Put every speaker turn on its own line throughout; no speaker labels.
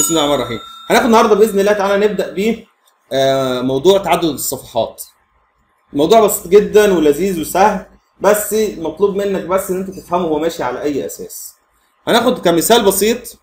بسم الله الرحمن الرحيم هناخد النهارده باذن الله تعالى نبدا ب آه، موضوع تعدد الصفحات الموضوع بسيط جدا ولذيذ وسهل بس مطلوب منك بس ان انت تفهمه هو ماشي على اي اساس هناخد كمثال بسيط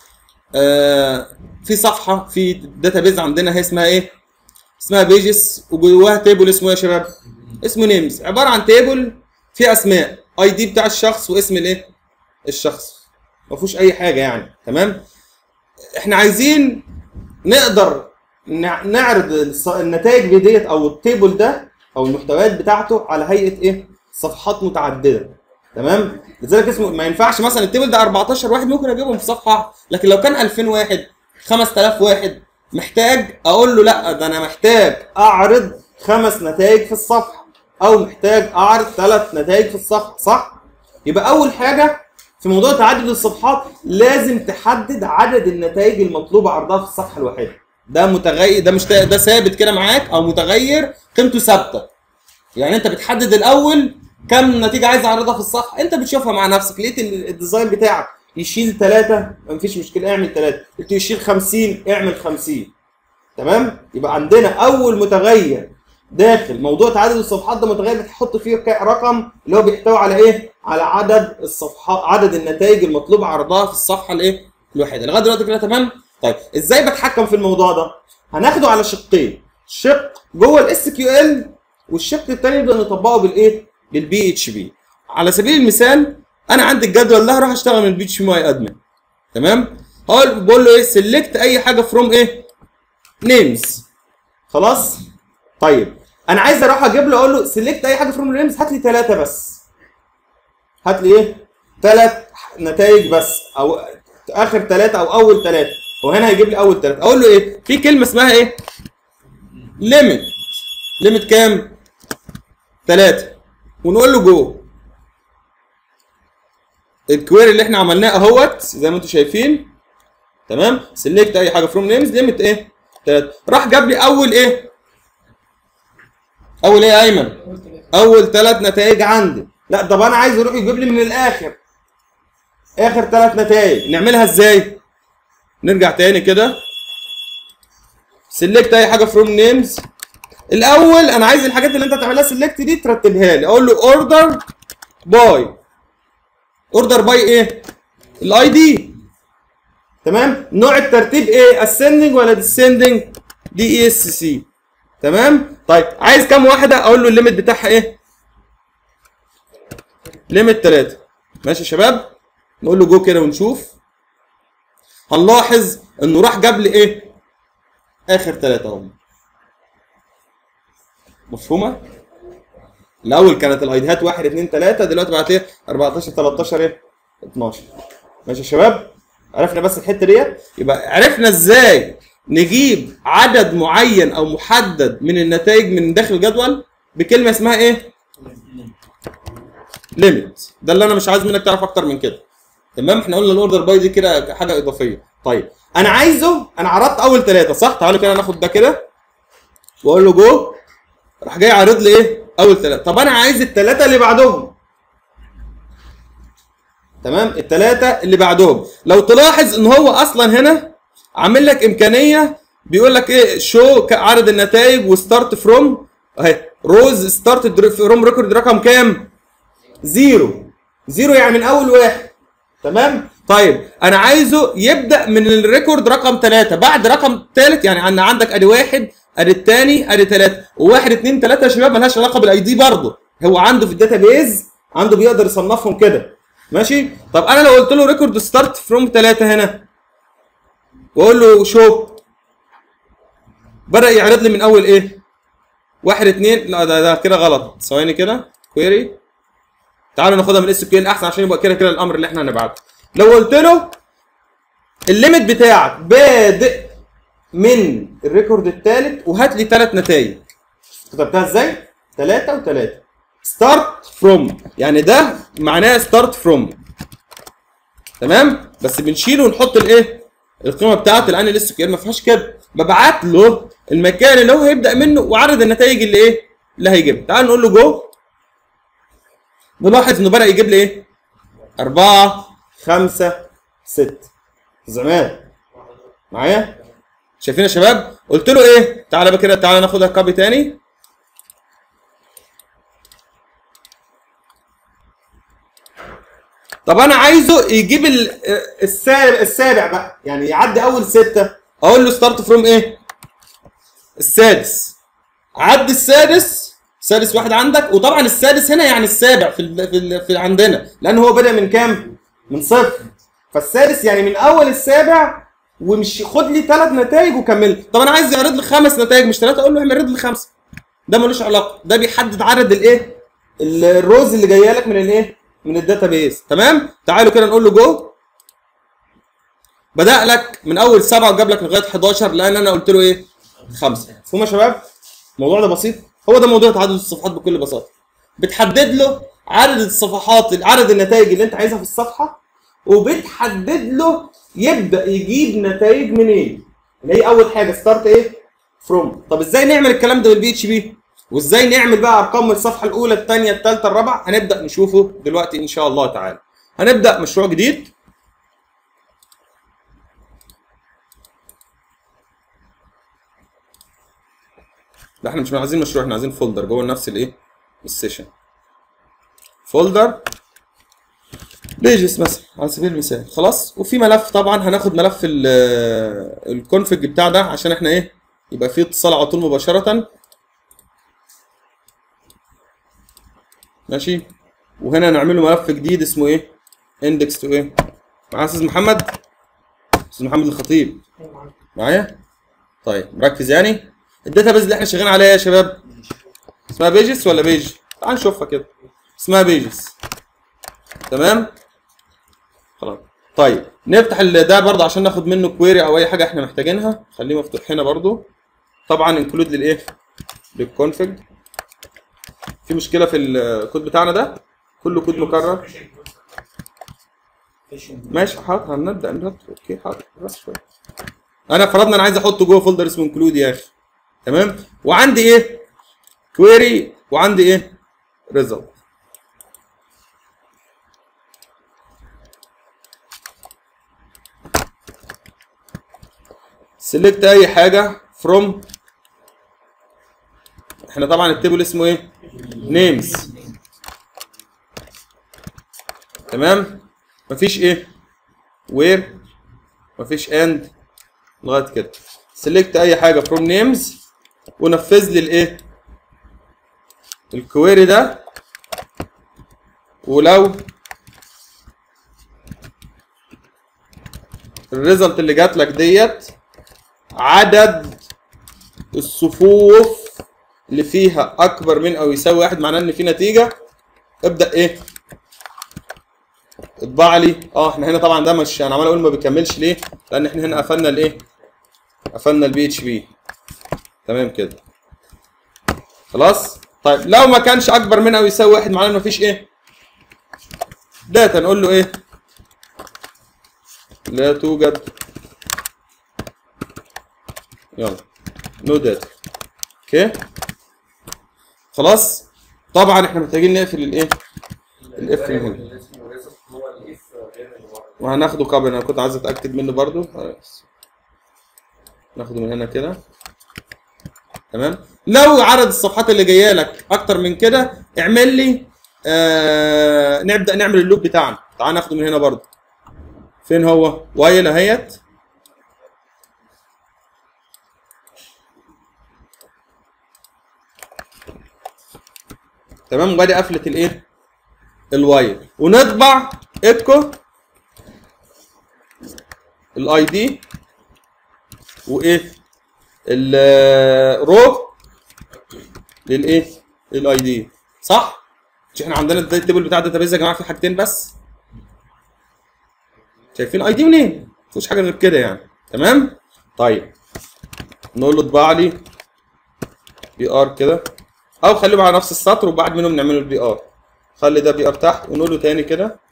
آه، في صفحه في داتابيز عندنا هي اسمها ايه اسمها بيجز وجواها تيبل اسمه ايه يا شباب اسمه نيمز عباره عن تيبل فيه اسماء اي دي بتاع الشخص واسم الايه الشخص ما فيهوش اي حاجه يعني تمام احنا عايزين نقدر نع- نعرض الص- النتائج ديت او التيبل ده او المحتويات بتاعته على هيئه ايه صفحات متعدده تمام لذلك اسمه ما ينفعش مثلا التيبل ده 14 واحد ممكن اجيبهم في صفحه لكن لو كان 2000 واحد 5000 واحد محتاج اقول له لا ده انا محتاج اعرض خمس نتائج في الصفحه او محتاج اعرض ثلاث نتائج في الصفحه صح يبقى اول حاجه في موضوع تعدد الصفحات لازم تحدد عدد النتائج المطلوبه عرضها في الصفحه الواحده ده متغير ده مش ده ثابت كده معاك او متغير قيمته ثابته يعني انت بتحدد الاول كم نتيجه عايز اعرضها في الصفحه انت بتشوفها مع نفسك لقيت ال- الديزاين بتاعك يشيل ثلاثه مفيش مشكله اعمل ثلاثه قلت يشيل 50 اعمل 50 تمام يبقى عندنا اول متغير داخل موضوع تعدد الصفحات ده متغير بتحط فيه ك- رقم اللي هو بيحتوي على ايه على عدد الصفحات عدد النتائج المطلوب عرضها في الصفحه الايه الواحده لغايه دلوقتي كده تمام طيب ازاي بتحكم في الموضوع ده هناخده على شقين شق جوه الاس كيو ال والشق الثاني نبدا نطبقه بالايه بالبي اتش بي على سبيل المثال انا عندي الجدول ده هروح اشتغل من البي اتش بي ادمن تمام هقول بقول له ايه سيلكت اي حاجه فروم ايه نيمز خلاص طيب انا عايز اروح اجيب له اقول له سيلكت اي حاجه فروم نيمز هات لي ثلاثه بس هات لي ايه ثلاث نتائج بس او اخر ثلاثه او اول ثلاثه وهنا هيجيب لي اول ثلاثه اقول له ايه في كلمه اسمها ايه ليميت ليميت كام ثلاثه ونقول له جو الكويري اللي احنا عملناه اهوت زي ما انتم شايفين تمام سيلكت اي حاجه فروم نيمز ليميت ايه ثلاثه راح جاب لي اول ايه اول ايه يا ايمن اول ثلاث نتائج عندي لا طب انا عايز يروح يجيب لي من الاخر اخر ثلاث نتائج نعملها ازاي نرجع تاني كده سيلكت اي حاجه فروم نيمز الاول انا عايز الحاجات اللي انت تعملها سيلكت دي ترتبها لي اقول له اوردر باي اوردر باي ايه الاي دي تمام نوع الترتيب ايه ascending ولا descending دي اي اس سي تمام طيب عايز كام واحده اقول له الليميت بتاعها ايه ليميت 3 ماشي يا شباب نقول له جو كده ونشوف هنلاحظ انه راح جاب لي ايه اخر ثلاثه هم مفهومه الاول كانت الايديهات 1 2 3 دلوقتي بقت ايه 14 13 ايه 12 ماشي يا شباب عرفنا بس الحته ديت يبقى عرفنا ازاي نجيب عدد معين او محدد من النتائج من داخل الجدول بكلمه اسمها ايه ليميت ده اللي انا مش عايز منك تعرف اكتر من كده تمام احنا قلنا الاوردر باي دي كده حاجه اضافيه طيب انا عايزه انا عرضت اول ثلاثه صح تعالوا كده ناخد ده كده واقول له جو راح جاي عارض لي ايه اول ثلاثه طب انا عايز الثلاثه اللي بعدهم تمام الثلاثه اللي بعدهم لو تلاحظ ان هو اصلا هنا عامل لك امكانيه بيقول لك ايه شو عدد النتائج وستارت فروم اهي روز ستارت فروم ريكورد رقم كام زيرو زيرو يعني من اول واحد تمام طيب انا عايزه يبدا من الريكورد رقم ثلاثة بعد رقم ثالث يعني انا عندك ادي واحد ادي الثاني ادي ثلاثة وواحد اثنين ثلاثة يا شباب ملهاش علاقه بالاي دي برضه هو عنده في الداتابيز عنده بيقدر يصنفهم كده ماشي طب انا لو قلت له ريكورد ستارت فروم ثلاثة هنا واقول له شو بدا يعرض لي من اول ايه واحد اتنين لا ده, ده كده غلط ثواني كده كويري تعالوا ناخدها من اس كيو ال احسن عشان يبقى كده كده الامر اللي احنا هنبعته لو قلت له الليميت بتاعك بادئ من الريكورد الثالث وهات لي ثلاث نتائج كتبتها ازاي؟ ثلاثة وثلاثة ستارت فروم يعني ده معناه ستارت فروم تمام بس بنشيله ونحط الايه القيمه بتاعت لان الاس كيو ما فيهاش كده ببعت له المكان اللي هو هيبدا منه وعدد النتائج اللي ايه اللي هيجيبها تعال نقول له جو نلاحظ انه بدا يجيب لي ايه أربعة خمسة ستة زمان معايا شايفين يا شباب قلت له ايه تعالى بقى كده تعالى ناخدها كوبي تاني طب انا عايزه يجيب ال- السابع السابع بقى يعني يعدي اول ستة اقول له ستارت فروم ايه السادس عدي السادس سادس واحد عندك وطبعا السادس هنا يعني السابع في ال في, ال في عندنا لان هو بدا من كام من صفر فالسادس يعني من اول السابع ومش خد لي ثلاث نتائج وكمل طب انا عايز يعرض لي خمس نتائج مش ثلاثه اقول له اعمل لي خمسه ده ملوش علاقه ده بيحدد عدد الايه ال- الروز اللي جايه لك من الايه من الداتابيس تمام تعالوا كده نقول له جو بدأ لك من اول سبعه وجاب لك لغايه 11 لان انا قلت له ايه خمسه مفهوم يا شباب الموضوع ده بسيط هو ده موضوع تعدد الصفحات بكل بساطه بتحدد له عدد الصفحات عدد النتائج اللي انت عايزها في الصفحه وبتحدد له يبدا يجيب نتائج منين اللي هي اول حاجه ستارت ايه فروم طب ازاي نعمل الكلام ده بالبي اتش بي وازاي نعمل بقى ارقام من الصفحه الاولى الثانيه الثالثه الرابعه هنبدا نشوفه دلوقتي ان شاء الله تعالى هنبدا مشروع جديد لا احنا مش عايزين مشروع احنا عايزين فولدر جوه نفس الايه السيشن فولدر بيجز مثلا على سبيل المثال خلاص وفي ملف طبعا هناخد ملف الكونفج بتاع ده عشان احنا ايه يبقى فيه اتصال على طول مباشره ماشي وهنا نعمل له ملف جديد اسمه ايه اندكس تو ايه معايا استاذ محمد استاذ محمد الخطيب معايا طيب مركز يعني الداتابيز اللي احنا شغالين عليها يا شباب اسمها بيجز ولا بيج تعال نشوفها كده اسمها بيجز تمام خلاص طيب نفتح ال- ده برضه عشان ناخد منه كويري او اي حاجه احنا محتاجينها خليه مفتوح هنا برضه طبعا انكلود للايه للكونفج في مشكله في الكود بتاعنا ده كله كود مكرر ماشي حاضر هنبدا نرد اوكي حاضر بس شويه انا فرضنا انا عايز احطه جوه فولدر اسمه انكلود يا اخي تمام وعندي ايه كويري وعندي ايه ريزلت سيلكت اي حاجه فروم احنا طبعا التيبل اسمه ايه نيمز تمام مفيش ايه وير مفيش اند لغايه كده سيلكت اي حاجه فروم نيمز ونفذ لي الايه الكويري ده ولو الريزلت اللي جات لك ديت عدد الصفوف اللي فيها اكبر من او يساوي واحد معناه ان في نتيجه ابدا ايه اطبع لي اه احنا هنا طبعا ده مش انا عمال اقول ما بيكملش ليه لان احنا هنا قفلنا الايه قفلنا البي اتش بي تمام كده خلاص طيب لو ما كانش اكبر من او يساوي واحد معناه ان مفيش ايه داتا نقول له ايه لا توجد يلا نو داتا اوكي خلاص طبعا احنا محتاجين نقفل الايه الاف من هنا وهناخده قبل انا كنت عايز اتاكد منه برضو خلاص. ناخده من هنا كده تمام لو عدد الصفحات اللي جايه لك اكتر من كده اعمل لي آه نبدا نعمل اللوب بتاعنا تعال ناخده من هنا برضو فين هو وايل اهيت تمام وادي قفله الايه الوايل ونطبع ايكو الاي دي وايه الرو للايه للاي دي صح مش احنا عندنا التيبل بتاع الداتابيز يا جماعه في حاجتين بس شايفين اي دي منين مفيش حاجه غير كده يعني تمام طيب نقول له اطبع لي بي ار كده او خليهم على نفس السطر وبعد منهم نعمله البي ار خلي ده بي ار تحت ونقول له تاني كده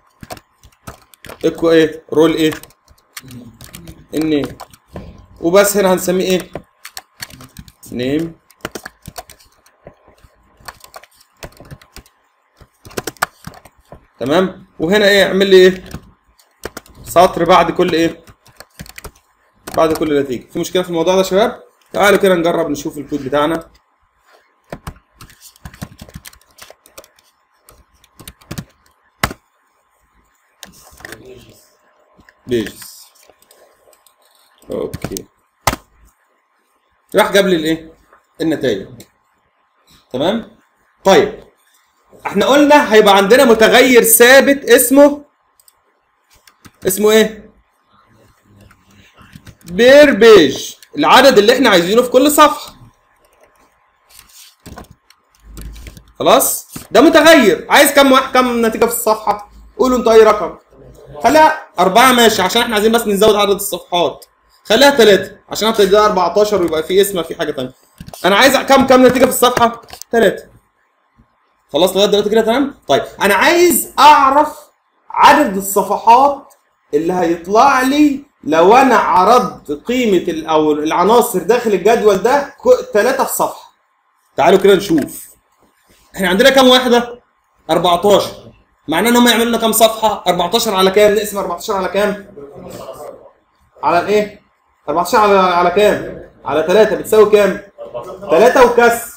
ايكو ايه رول ايه النيم وبس هنا هنسميه ايه نيم تمام وهنا ايه اعمل لي ايه سطر بعد كل ايه بعد كل نتيجه في مشكله في الموضوع ده يا شباب تعالوا كده نجرب نشوف الكود بتاعنا بيجز اوكي راح جاب لي الايه النتائج تمام طيب احنا قلنا هيبقى عندنا متغير ثابت اسمه اسمه ايه بير بيج العدد اللي احنا عايزينه في كل صفحه خلاص ده متغير عايز كم واحد كم نتيجه في الصفحه قولوا انتوا اي رقم خليها أربعة ماشي عشان احنا عايزين بس نزود عدد الصفحات خليها ثلاثة عشان هتبقى 14 ويبقى في اسم في حاجة تانية أنا عايز كم كم نتيجة في الصفحة؟ ثلاثة خلاص لغاية دلوقتي كده تمام؟ طيب أنا عايز أعرف عدد الصفحات اللي هيطلع لي لو أنا عرضت قيمة ال- أو العناصر داخل الجدول ده ثلاثة في صفحة تعالوا كده نشوف احنا عندنا كام واحدة؟ 14 معناه ان هم يعملوا لنا كام صفحه 14 على كام نقسم 14 على كام على الايه 14 على على كام على 3 بتساوي كام 3 وكسر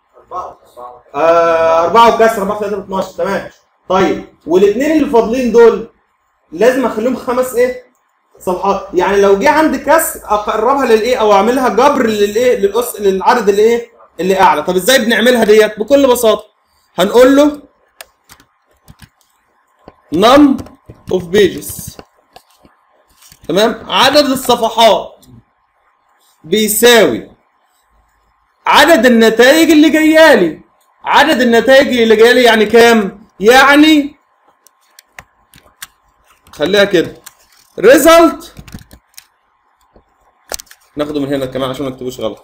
آه 4 وكسر 4 في 3 ب 12 تمام طيب والاثنين اللي فاضلين دول لازم اخليهم خمس ايه صفحات يعني لو جه عندي كسر اقربها للايه او اعملها جبر للايه للأس للعدد الايه اللي اعلى طب ازاي بنعملها ديت بكل بساطه هنقول له num of pages تمام عدد الصفحات بيساوي عدد النتائج اللي جايه لي عدد النتائج اللي جايه لي يعني كام يعني خليها كده result ناخده من هنا كمان عشان ما نكتبوش غلط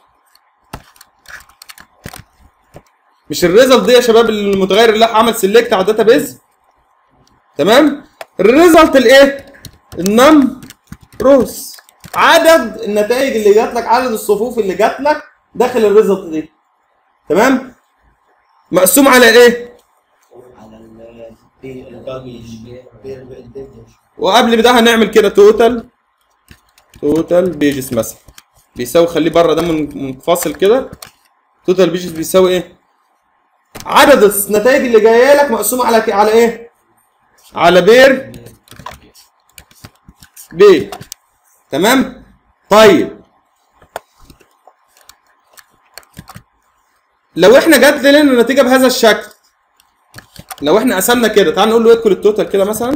مش الريزلت دي يا شباب المتغير اللي عمل سيلكت على الداتابيز تمام الريزلت الايه النم روس عدد النتائج اللي جات لك عدد الصفوف اللي جات لك داخل الريزلت دي تمام مقسوم على ايه
على ال- البي- الباقي بير البيج
وقبل ده هنعمل كده توتال توتال بيجز مثلا بيساوي خليه بره ده من- منفصل كده توتال بيجز بيساوي ايه عدد النتائج اللي جايه لك مقسومه على ك- على ايه على بير بي تمام طيب لو احنا جات لنا النتيجه بهذا الشكل لو احنا قسمنا كده تعال نقول له ادخل التوتال كده مثلا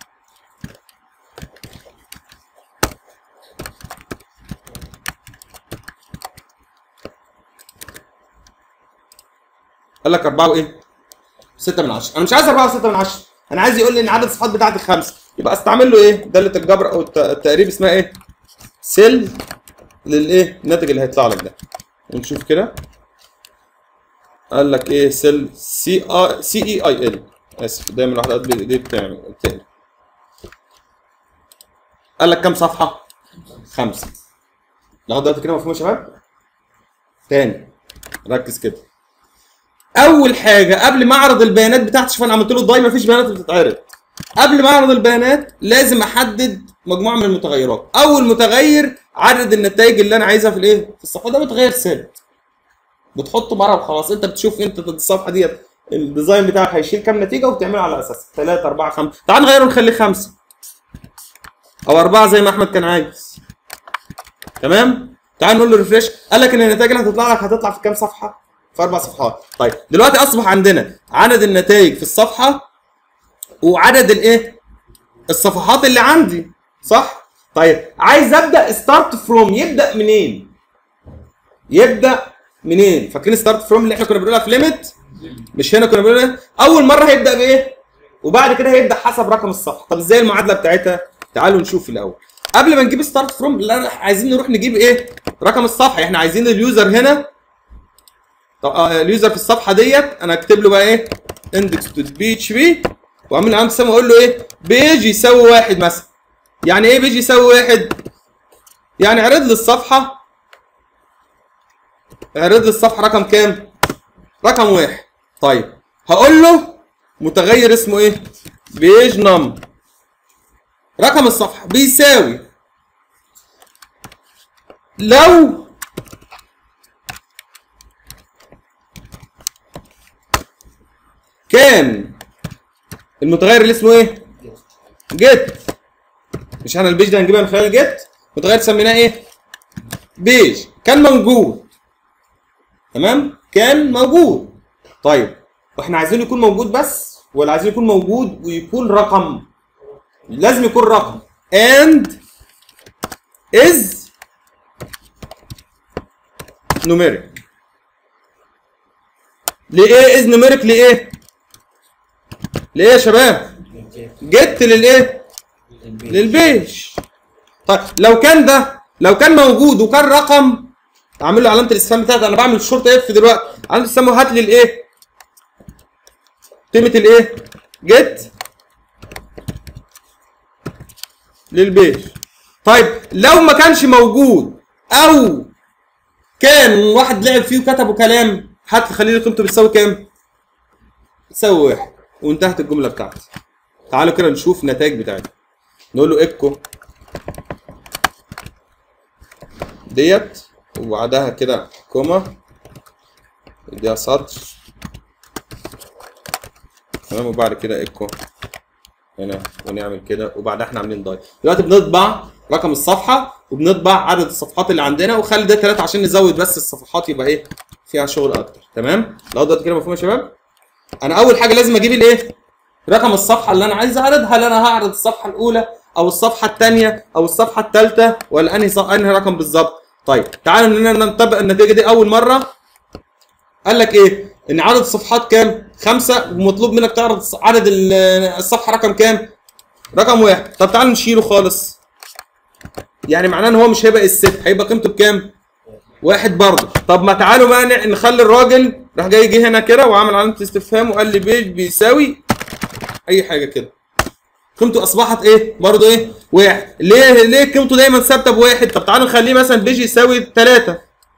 قال لك 4 وايه 6 من 10 انا مش عايز 4 و6 من 10 انا عايز يقول لي ان عدد الصفحات بتاعتي خمسه يبقى استعمل له ايه داله الجبر او الت- التقريب اسمها ايه سيل للايه الناتج اللي هيطلع لك ده ونشوف كده قال لك ايه سيل سي اي سي اي اي ال اسف دايما الواحد قد بايديه بتعمل بتقلب. قال لك كام صفحه خمسه لغايه دلوقتي كده مفهوم يا شباب تاني ركز كده اول حاجه قبل ما اعرض البيانات بتاعتي شوف انا عملت له الضاي مفيش بيانات بتتعرض قبل ما اعرض البيانات لازم احدد مجموعه من المتغيرات اول متغير عدد النتائج اللي انا عايزها في الايه في الصفحه ده متغير ثابت بتحطه مره وخلاص انت بتشوف انت الصفحه ديت الديزاين بتاعك هيشيل كام نتيجه وبتعمله على اساسها 3 4 5 تعال نغيره نخليه 5 او 4 زي ما احمد كان عايز تمام تعال نقول له ريفريش قال لك ان النتائج اللي هتطلع لك هتطلع في كام صفحه في اربع صفحات طيب دلوقتي اصبح عندنا عدد النتائج في الصفحه وعدد الايه الصفحات اللي عندي صح طيب عايز ابدا ستارت فروم يبدا منين يبدا منين فاكرين ستارت فروم اللي احنا كنا بنقولها في ليميت مش هنا كنا بنقول اول مره هيبدا بايه وبعد كده هيبدا حسب رقم الصفحه طب ازاي المعادله بتاعتها تعالوا نشوف الاول قبل ما نجيب ستارت فروم لا عايزين نروح نجيب ايه رقم الصفحه احنا عايزين اليوزر هنا طب آه، اليوزر في الصفحه ديت انا اكتب له بقى ايه اندكس دوت بي اتش بي واعمل علامه استفهام واقول له ايه بيج يساوي واحد مثلا يعني ايه بيج يساوي واحد يعني اعرض لي الصفحه اعرض لي الصفحه رقم كام رقم واحد طيب هقول له متغير اسمه ايه بيج نم رقم الصفحه بيساوي لو كان المتغير اللي اسمه ايه جيت مش احنا البيج ده هنجيبها من خلال جيت متغير سميناه ايه بيج كان موجود تمام كان موجود طيب واحنا عايزين يكون موجود بس ولا عايزين يكون موجود ويكون رقم لازم يكون رقم and is numeric ليه is numeric ليه ليه يا شباب جيت للايه للبيج طيب لو كان ده لو كان موجود وكان رقم اعمل له علامه الاستفهام بتاعتي انا بعمل شورت اف دلوقتي علامه الاستفهام هات لي الايه قيمه الايه جيت للبيج طيب لو ما كانش موجود او كان واحد لعب فيه وكتبه كلام هات لي خلي لي قيمته بتساوي كام تساوي واحد وانتهت الجمله بتاعتي تعالوا كده نشوف النتائج بتاعتها نقول له ايكو ديت وبعدها كده كوما اديها سطر تمام وبعد كده ايكو هنا ونعمل كده وبعدها احنا عاملين داي دلوقتي بنطبع رقم الصفحه وبنطبع عدد الصفحات اللي عندنا وخلي ده ثلاثه عشان نزود بس الصفحات يبقى ايه فيها شغل اكتر تمام لو دلوقتي كده مفهوم يا شباب انا اول حاجه لازم اجيب الايه رقم الصفحه اللي انا عايز اعرضها هل انا هعرض الصفحه الاولى او الصفحه الثانيه او الصفحه الثالثه ولا انهي ص- انهي رقم بالظبط طيب تعالوا اننا نطبق النتيجه دي اول مره قال لك ايه ان عدد الصفحات كام خمسة ومطلوب منك تعرض الص- عدد ال- الصفحه رقم كام رقم واحد طب تعالوا نشيله خالص يعني معناه ان هو مش هيبقى الست هيبقى قيمته بكام واحد برضه طب ما تعالوا بقى ن- نخلي الراجل راح جاي جه هنا كده وعمل علامه استفهام وقال لي بيج بيساوي اي حاجه كده قيمته اصبحت ايه برضه ايه واحد ليه ليه قيمته دايما ثابته بواحد طب تعالوا نخليه مثلا بيج يساوي ثلاثة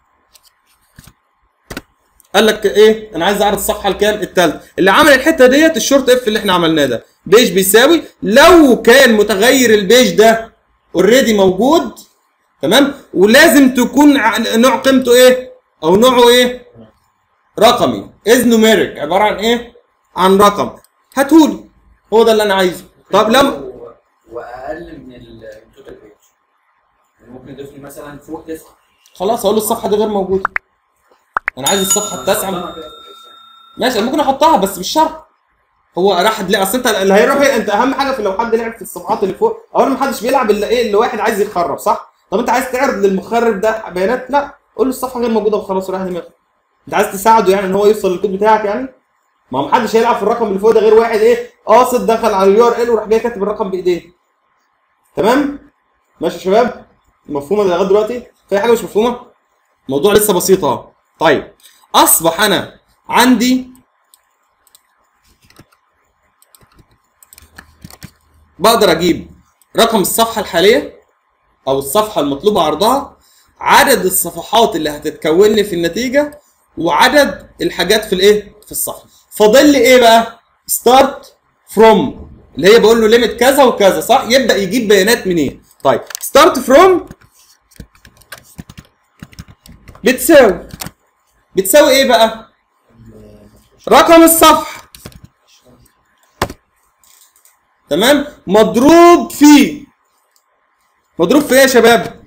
قال لك ايه انا عايز اعرض الصفحه الكام الثالثه اللي عمل الحته ديت الشورت اف اللي احنا عملناه ده بيج بيساوي لو كان متغير البيج ده اوريدي موجود تمام ولازم تكون ع- نوع قيمته ايه او نوعه ايه رقمي از نوميريك عباره عن ايه عن رقم هاتهولي هو ده اللي انا عايزه طب لما
و- واقل من التوتال بيج ممكن يضيف لي مثلا فوق تسعه
خلاص اقول له الصفحه دي غير موجوده انا عايز الصفحه التاسعه ماشي أنا ممكن احطها بس مش شرط هو راح لا اصل انت اللي هيروح إيه؟ انت اهم حاجه في لو حد لعب في الصفحات اللي فوق اولا ما حدش بيلعب الا ايه اللي واحد عايز يخرب صح طب انت عايز تعرض للمخرب ده بيانات لا قول له الصفحه غير موجوده وخلاص وراح دماغك انت عايز تساعده يعني ان هو يوصل للكود بتاعك يعني ما هو محدش هيلعب في الرقم اللي فوق ده غير واحد ايه قاصد دخل على اليو ار ال وراح جاي كاتب الرقم بايديه تمام ماشي يا شباب مفهومه لغايه دلوقتي في حاجه مش مفهومه الموضوع لسه بسيط اهو طيب اصبح انا عندي بقدر اجيب رقم الصفحه الحاليه او الصفحه المطلوب عرضها عدد الصفحات اللي هتتكون لي في النتيجه وعدد الحاجات في الايه في الصفحه فاضل لي ايه بقى ستارت فروم اللي هي بقول له ليميت كذا وكذا صح يبدا يجيب بيانات منين طيب ستارت فروم بتساوي بتساوي ايه بقى رقم الصفحه تمام مضروب في مضروب في ايه يا شباب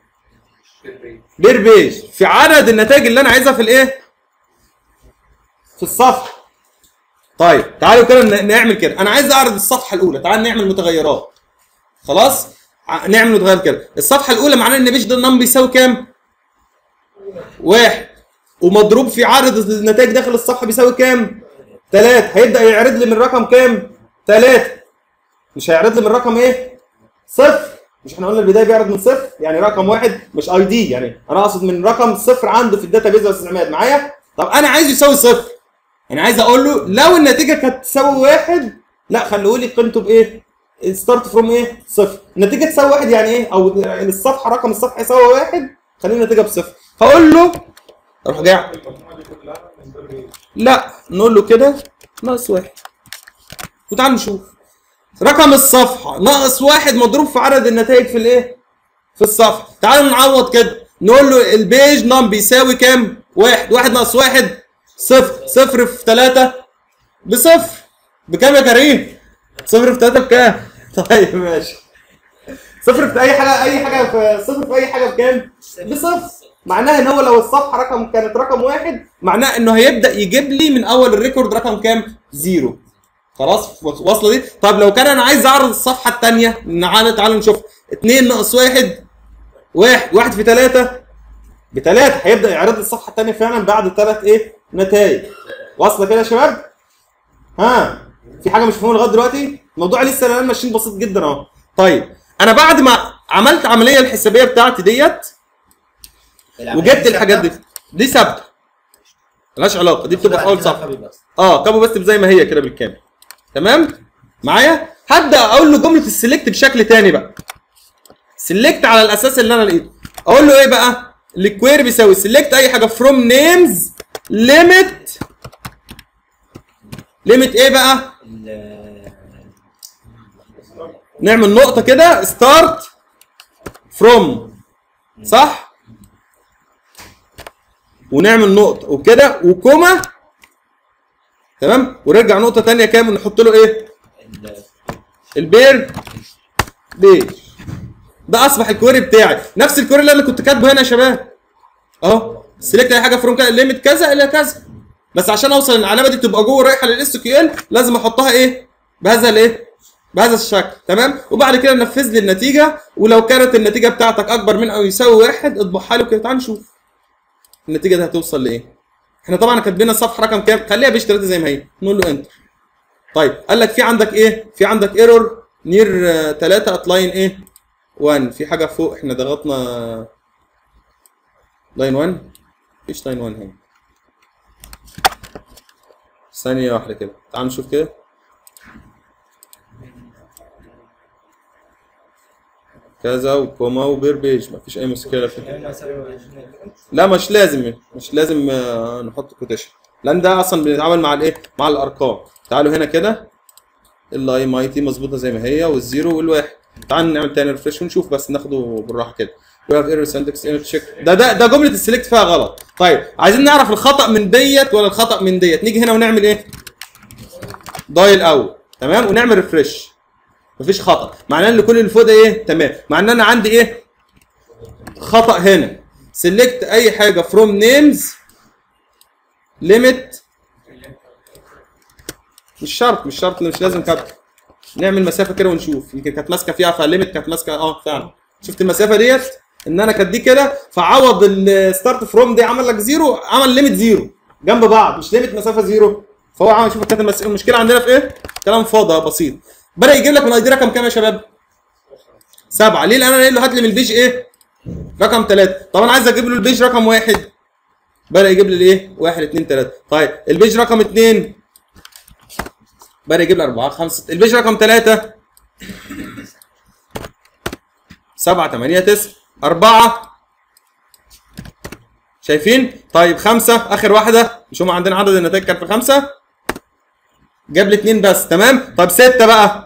بير بيج في عدد النتائج اللي انا عايزها في الايه في الصفحه طيب تعالوا كده ن- نعمل كده انا عايز اعرض الصفحه الاولى تعال نعمل متغيرات خلاص ع- نعمل متغير كده الصفحه الاولى معناه ان بيج ده النم بيساوي كام واحد ومضروب في عدد النتائج داخل الصفحه بيساوي كام ثلاثة هيبدا يعرض لي من رقم كام ثلاثة مش هيعرض لي من رقم ايه صفر مش احنا قلنا البدايه بيعرض من صفر يعني رقم واحد مش اي دي يعني انا اقصد من رقم صفر عنده في الداتا بيز يا استاذ عماد معايا طب انا عايز يساوي صفر انا عايز اقول له لو النتيجه كانت تساوي واحد لا خلوه لي قيمته بايه ستارت فروم ايه صفر النتيجه تساوي واحد يعني ايه او الصفحه رقم الصفحه يساوي واحد خلي النتيجه بصفر هقول له اروح جاي لا نقول له كده ناقص واحد وتعال نشوف رقم الصفحة ناقص واحد مضروب في عدد النتائج في الايه؟ في الصفحة، تعالوا نعوض كده، نقول له البيج نم بيساوي كام؟ واحد واحد ناقص واحد صفر صفر في ثلاثة بصفر بكام يا كريم؟ صفر في ثلاثة بكام؟ طيب ماشي صفر في اي حاجه اي حاجه في صفر في اي حاجه بكام؟ بصفر معناها ان هو لو الصفحه رقم كانت رقم واحد معناه انه هيبدا يجيب لي من اول الريكورد رقم كام؟ زيرو خلاص واصله دي؟ طب لو كان انا عايز اعرض الصفحه الثانيه تعالى تعالى نشوف 2 ناقص واحد واحد واحد في ثلاثة بثلاثة هيبدا يعرض لي الصفحه الثانيه فعلا بعد ثلاث ايه؟ نتائج واصله كده يا شباب؟ ها في حاجه مش مفهومه لغايه دلوقتي؟ الموضوع لسه الان ماشيين بسيط جدا اهو طيب انا بعد ما عملت عمليه الحسابيه بتاعتي ديت وجبت الحاجات دي دي ثابته ملهاش علاقه دي بتبقى في اول صفحه اه كابو بس زي ما هي كده بالكامل تمام معايا هبدا اقول له جمله السلكت بشكل تاني بقى سلكت على الاساس اللي انا لقيته اقول له ايه بقى الكوير بيساوي سلكت اي حاجه فروم نيمز ليميت ليميت ايه بقى نعمل نقطه كده ستارت فروم صح ونعمل نقطه وكده وكوما تمام ونرجع نقطه تانية كام ونحط له ايه البير بيج ده اصبح الكويري بتاعي نفس الكويري اللي انا كنت كاتبه هنا يا شباب اهو سيلكت اي حاجه فروم كذا ليميت كذا الى كذا بس عشان اوصل العلامه دي تبقى جوه رايحه للاس كيو ال لازم احطها ايه بهذا الايه بهذا الشكل تمام وبعد كده نفذ لي النتيجه ولو كانت النتيجه بتاعتك اكبر من او يساوي واحد اطبعها له كده تعال نشوف النتيجه دي هتوصل لايه احنا طبعا كاتبين الصفحه رقم كام خليها بيش 3 زي ما هي نقول له انتر طيب قال لك في عندك ايه في عندك ايرور نير 3 ات لاين ايه 1 في حاجه فوق احنا ضغطنا لاين 1 مفيش لاين 1 هنا ثانيه واحده كده تعال نشوف كده كذا وكوما وبير بيج مفيش اي مشكله فيه لا مش لازم مش لازم آه، نحط كوتيشن لان ده اصلا بنتعامل مع الايه مع الارقام تعالوا هنا كده الاي ام اي تي مظبوطه زي ما هي والزيرو والواحد تعال نعمل تاني ريفرش ونشوف بس ناخده بالراحه كده وي هاف ايرور سنتكس تشيك ده ده ده جمله السلكت فيها غلط طيب عايزين نعرف الخطا من ديت ولا الخطا من ديت نيجي هنا ونعمل ايه دايل اوت تمام ونعمل ريفرش مفيش خطا معناه ان كل اللي فوق ده ايه تمام معناه ان انا عندي ايه خطا هنا سيلكت اي حاجه فروم نيمز ليميت مش شرط مش شرط مش لازم كابتن نعمل مسافه كده ونشوف يمكن كانت ماسكه فيها فليميت كانت ماسكه اه فعلا شفت المسافه ديت ان انا كانت دي كده فعوض الستارت فروم دي عمل لك زيرو عمل ليميت زيرو جنب بعض مش ليميت مسافه زيرو فهو عمل شوف كانت المس- المشكله عندنا في ايه؟ كلام فاضي بسيط بدا يجيب لك من اي دي رقم كام يا شباب؟ سبعه ليه؟ لان انا قايل له هات لي من البيج ايه؟ رقم ثلاثه طب انا عايز اجيب له البيج رقم واحد بدا يجيب لي الايه؟ واحد اثنين ثلاثه طيب البيج رقم اثنين بدا يجيب لي اربعه خمسه البيج رقم ثلاثه سبعه ثمانيه تسعه اربعه شايفين؟ طيب خمسه اخر واحده مش هم عندنا عدد النتائج كان في خمسه جاب لي اتنين بس تمام طب ستة بقى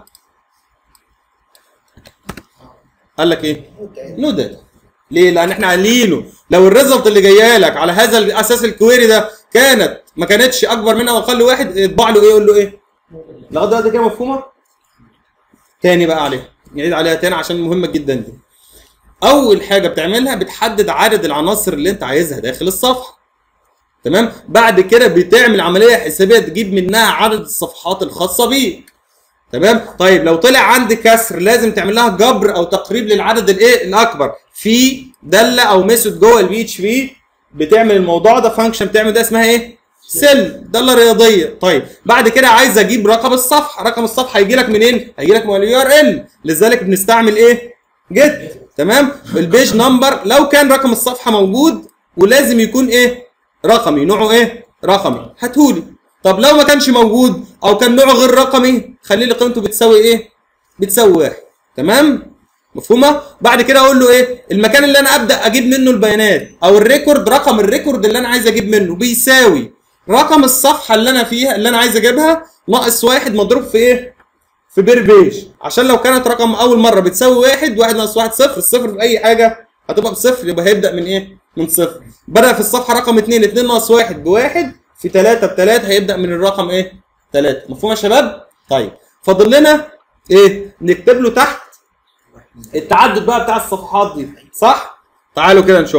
قال لك ايه نو داتا ليه لان احنا قايلينه لو الريزلت اللي جايه لك على هذا الاساس الكويري ده كانت ما كانتش اكبر من او اقل واحد اطبع له ايه يقول له ايه لغايه دلوقتي كده مفهومه تاني بقى عليها نعيد عليها تاني عشان مهمه جدا دي اول حاجه بتعملها بتحدد عدد العناصر اللي انت عايزها داخل الصفحه تمام بعد كده بتعمل عمليه حسابيه تجيب منها عدد الصفحات الخاصه بيك تمام طيب لو طلع عندي كسر لازم تعمل لها جبر او تقريب للعدد الايه الاكبر في داله او ميثود جوه البي اتش بي بتعمل الموضوع ده فانكشن بتعمل ده اسمها ايه سيل داله رياضيه طيب بعد كده عايز اجيب رقم الصفحه رقم الصفحه هيجي لك منين هيجي لك من اليو ار ال لذلك بنستعمل ايه جيت تمام البيج نمبر لو كان رقم الصفحه موجود ولازم يكون ايه رقمي نوعه ايه رقمي هاتهولي طب لو ما كانش موجود او كان نوعه غير رقمي خلي لي قيمته بتساوي ايه بتساوي واحد تمام مفهومه بعد كده اقول له ايه المكان اللي انا ابدا اجيب منه البيانات او الريكورد رقم الريكورد اللي انا عايز اجيب منه بيساوي رقم الصفحه اللي انا فيها اللي انا عايز اجيبها ناقص واحد مضروب في ايه في بير بيج عشان لو كانت رقم اول مره بتساوي واحد واحد ناقص واحد صفر الصفر في اي حاجه هتبقى بصفر يبقى هيبدا من ايه من صفر بدا في الصفحه رقم 2 2 ناقص 1 بواحد في 3 بثلاثة هيبدا من الرقم ايه 3 مفهوم يا شباب طيب فاضل لنا ايه نكتب له تحت التعدد بقى بتاع الصفحات دي صح تعالوا كده نشوف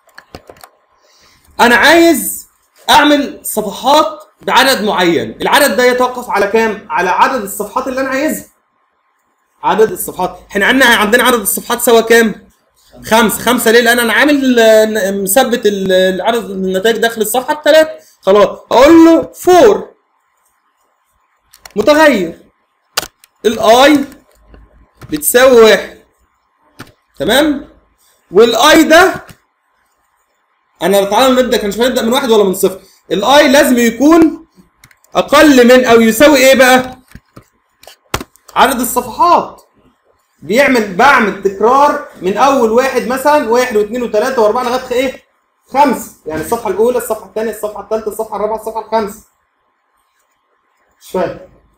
انا عايز اعمل صفحات بعدد معين العدد ده يتوقف على كام على عدد الصفحات اللي انا عايزها عدد الصفحات احنا عندنا عندنا عدد الصفحات سوا كام خمسة خمسة ليه لان انا عامل آه، مثبت ال- العدد النتائج داخل الصفحة بثلاث خلاص اقول له فور متغير الاي بتساوي واحد تمام والاي ده انا تعالى نبدا كان مش هنبدا من واحد ولا من صفر الاي لازم يكون اقل من او يساوي ايه بقى عدد الصفحات بيعمل بعمل تكرار من اول واحد مثلا واحد واثنين وثلاثه واربعه لغايه ايه خمسه يعني الصفحه الاولى الصفحه الثانيه الصفحه الثالثه الصفحه الرابعه الصفحه الخامسه مش فاهم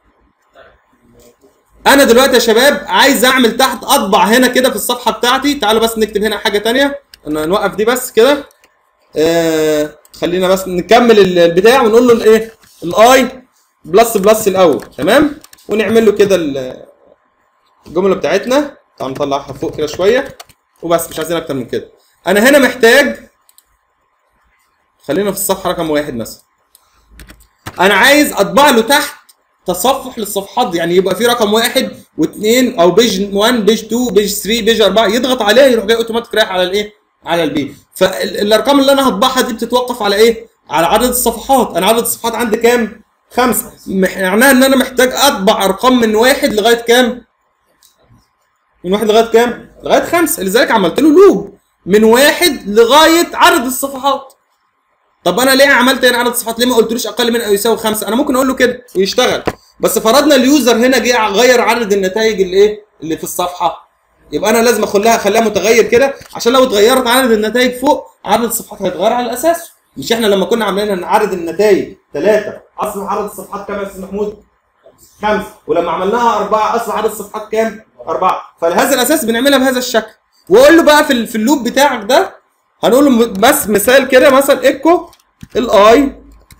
انا دلوقتي يا شباب عايز اعمل تحت اطبع هنا كده في الصفحه بتاعتي تعالوا بس نكتب هنا حاجه تانية انا نوقف دي بس كده آه خلينا بس نكمل ال- البتاع ونقول له الايه الاي بلس بلس الاول تمام ونعمل له كده ال- الجمله بتاعتنا تعالوا نطلعها فوق كده شويه وبس مش عايزين اكتر من كده انا هنا محتاج خلينا في الصفحه رقم واحد مثلا انا عايز اطبع له تحت تصفح للصفحات دي يعني يبقى في رقم واحد واثنين او بيج 1 بيج 2 بيج 3 بيج 4 يضغط عليها يروح جاي اوتوماتيك رايح على الايه؟ على البي فالارقام اللي انا هطبعها دي بتتوقف على ايه؟ على عدد الصفحات انا عدد الصفحات عندي كام؟ خمسه مح- معناها ان انا محتاج اطبع ارقام من واحد لغايه كام؟ من واحد لغايه كام؟ لغايه خمسه لذلك عملت له لوب من واحد لغايه عدد الصفحات طب انا ليه عملت هنا عدد الصفحات ليه ما قلتلوش اقل من او يساوي خمسه انا ممكن اقول له كده ويشتغل بس فرضنا اليوزر هنا جه غير عدد النتائج اللي ايه اللي في الصفحه يبقى انا لازم اخليها اخليها متغير كده عشان لو اتغيرت عدد النتائج فوق عدد الصفحات هيتغير على اساسه مش احنا لما كنا عاملين ان عدد النتائج ثلاثه اصبح عدد الصفحات كام يا استاذ محمود؟ خمسه ولما عملناها اربعه اصبح عدد الصفحات كام؟ اربعه فلهذا الاساس بنعملها بهذا الشكل واقول له بقى في ال- في اللوب بتاعك ده هنقول له م- بس مثال كده مثلا ايكو الاي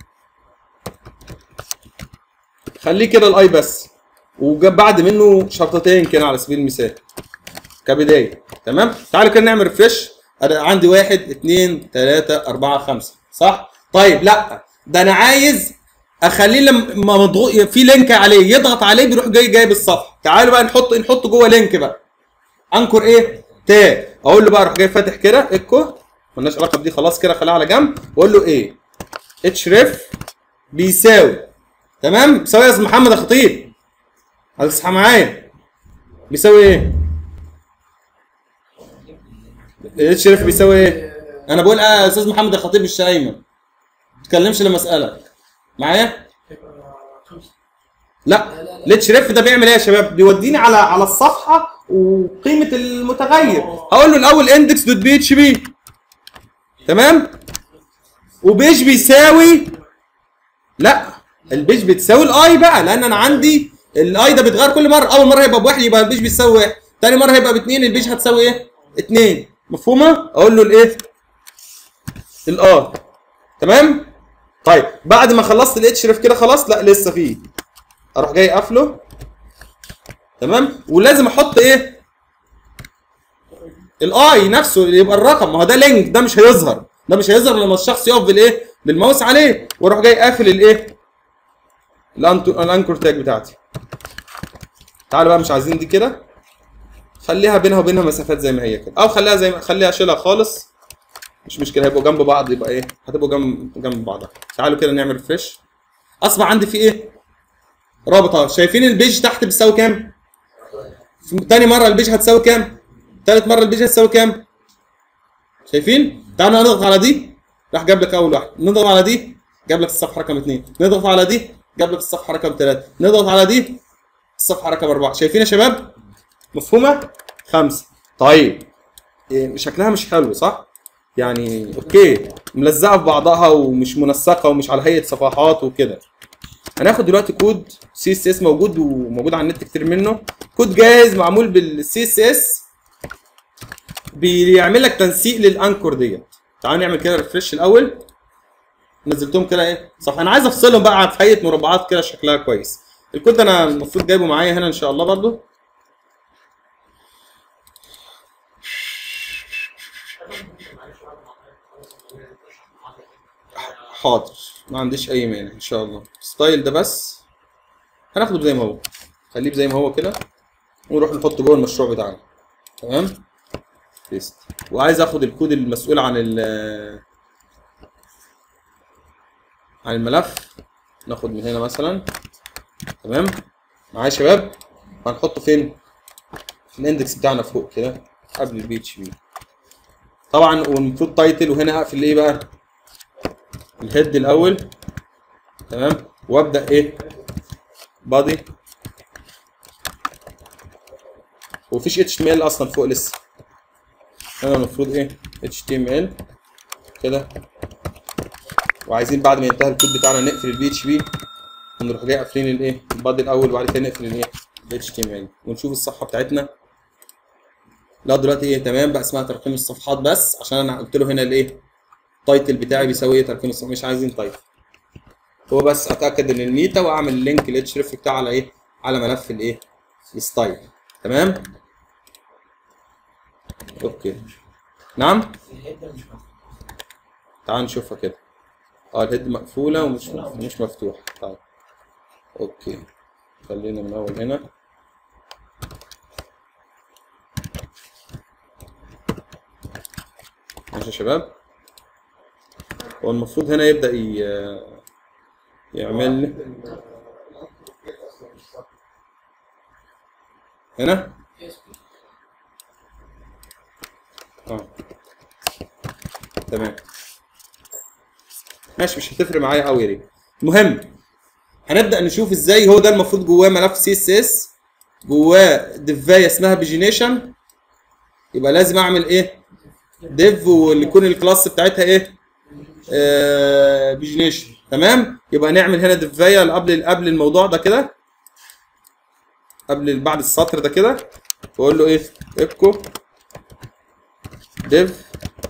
خليه كده الاي بس وجاب بعد منه شرطتين كده على سبيل المثال كبدايه تمام تعالوا كده نعمل ريفرش انا عندي واحد اثنين ثلاثة أربعة خمسة صح؟ طيب لا ده أنا عايز أخليه لما مضغوط في لينك عليه يضغط عليه بيروح جاي جايب الصفحة تعالوا بقى نحط نحط جوه لينك بقى انكر ايه؟ تاب اقول له بقى اروح جاي فاتح كده ايكو مالناش علاقه بدي خلاص كده خليها على جنب واقول له ايه؟ اتش ريف بيساوي تمام؟ بيساوي يا استاذ محمد يا خطيب هتصحى معايا بيساوي ايه؟ اتش ريف بيساوي ايه؟ انا بقول اه يا استاذ محمد يا خطيب مش ايمن ما تتكلمش لما اسالك معايا؟ لا الاتش ريف ده بيعمل ايه يا شباب؟ بيوديني على على الصفحه وقيمه المتغير هقول له الاول اندكس دوت بي اتش بي تمام؟ وبيج بيساوي لا البيج بتساوي الاي بقى لان انا عندي الاي ده بيتغير كل مره اول مره هيبقى بواحد يبقى البيج بيساوي واحد تاني مره هيبقى باثنين البيج هتساوي ايه؟ اتنين مفهومه؟ اقول له الايه؟ الاي تمام؟ طيب بعد ما خلصت الاتش ريف كده خلاص لا لسه فيه اروح جاي قافله تمام ولازم احط ايه الاي نفسه يبقى الرقم ما هو ده لينك ده مش هيظهر ده مش هيظهر لما الشخص يقف بالايه بالماوس عليه واروح جاي قافل الايه الأنتو- الانكور تاج بتاعتي تعالوا بقى مش عايزين دي كده خليها بينها وبينها مسافات زي ما هي كده او خليها زي ما خليها اشيلها خالص مش مشكله هيبقوا جنب بعض يبقى ايه هتبقوا جنب جنب بعض تعالوا كده نعمل فريش اصبح عندي في ايه رابطه شايفين البيج تحت بتساوي كام في تاني مره البيج هتساوي كام تالت مره البيج هتساوي كام شايفين تعالوا نضغط على دي راح جاب لك اول واحده نضغط على دي جاب لك الصفحه رقم اثنين نضغط على دي جاب لك الصفحه رقم ثلاثه نضغط على دي الصفحه رقم اربعه شايفين يا شباب مفهومه خمسه طيب إيه، شكلها مش حلو صح يعني اوكي ملزقه في بعضها ومش منسقه ومش على هيئه صفحات وكده هناخد دلوقتي كود سي اس اس موجود وموجود على النت كتير منه كود جاهز معمول بالسي اس اس بيعمل لك تنسيق للانكور ديت تعالوا نعمل كده ريفرش الاول نزلتهم كده ايه صح انا عايز افصلهم بقى في هيئه مربعات كده شكلها كويس الكود ده انا المفروض جايبه معايا هنا ان شاء الله برضو حاضر ما عنديش اي مانع ان شاء الله ستايل ده بس هناخده زي ما هو خليه زي ما هو كده ونروح نحطه جوه المشروع بتاعنا تمام بيست وعايز اخد الكود المسؤول عن ال عن الملف ناخد من هنا مثلا تمام معايا يا شباب هنحطه فين في الاندكس بتاعنا فوق كده قبل البي اتش بي طبعا والمفروض تايتل وهنا اقفل ايه بقى الهيد الاول تمام وابدا ايه بادي ومفيش اتش ام ال اصلا فوق لسه هنا المفروض ايه اتش تي ام ال كده وعايزين بعد ما ينتهي الكود بتاعنا نقفل البي اتش بي ونروح جاي قافلين الايه البادي الاول وبعد كده نقفل الايه الاتش تي ام ال ونشوف الصفحه بتاعتنا لا دلوقتي ايه تمام بقى اسمها ترقيم الصفحات بس عشان انا قلت له هنا الايه التايتل بتاعي بيساوي ايه ترقيم الصفحات مش عايزين تايتل هو بس اتاكد ان الميتا واعمل لينك الاتش ريف بتاعه على ايه على ملف الايه الستايل تمام اوكي نعم
الهيد مش مفهوم
تعال نشوفها كده اه الهيد مقفوله ومش مش مفتوح طيب اوكي خلينا من اول هنا ماشي يا شباب هو المفروض هنا يبدا ي- يعمل لي هنا اه تمام ماشي مش هتفرق معايا قوي دي المهم هنبدا نشوف ازاي هو ده المفروض جواه ملف سي اس اس جواه ديفايه اسمها بيجينيشن يبقى لازم اعمل ايه ديف واللي يكون الكلاس بتاعتها ايه آه بيجينيشن تمام يبقى نعمل هنا ديفايه قبل قبل الموضوع ده كده قبل بعد السطر ده كده واقول له ايه ايكو ديف